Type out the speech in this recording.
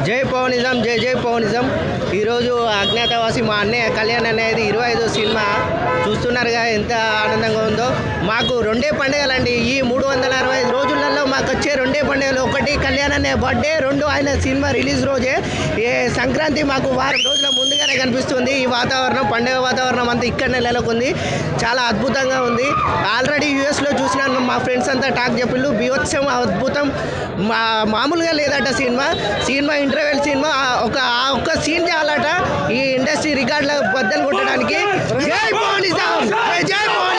జై పవనిజం జై జై పవనిజం ఈరోజు అజ్ఞాతవాసి మా అన్నయ్య కళ్యాణ్ అనేది ఇరవై ఐదో సినిమా చూస్తున్నారుగా ఎంత ఆనందంగా ఉందో మాకు రెండే పండుగలండి ఈ మూడు వందల అరవై ఐదు రోజులలో మాకు వచ్చే రెండే పండుగలు ఒకటి కళ్యాణ్ అనే బర్త్డే రెండు ఆయన సినిమా రిలీజ్ రోజే ఏ సంక్రాంతి మాకు వారం రోజుల ముందుగానే కనిపిస్తుంది ఈ వాతావరణం పండుగ వాతావరణం అంతా ఇక్కడనే నెలకొంది చాలా అద్భుతంగా ఉంది ఆల్రెడీ యూఎస్లో చూసినాను మా ఫ్రెండ్స్ అంతా టాక్ చెప్పిళ్ళు బీభత్సం అద్భుతం మా మామూలుగా లేదట సినిమా సినిమా ఇంటర్వెల్ సినిమా ఆ ఒక ఆ ఒక్క సీన్ చాలట ఈ ఇండస్ట్రీ రికార్డుల బద్దలు కొట్టడానికి జై పవనిజం జై జై పవనిజం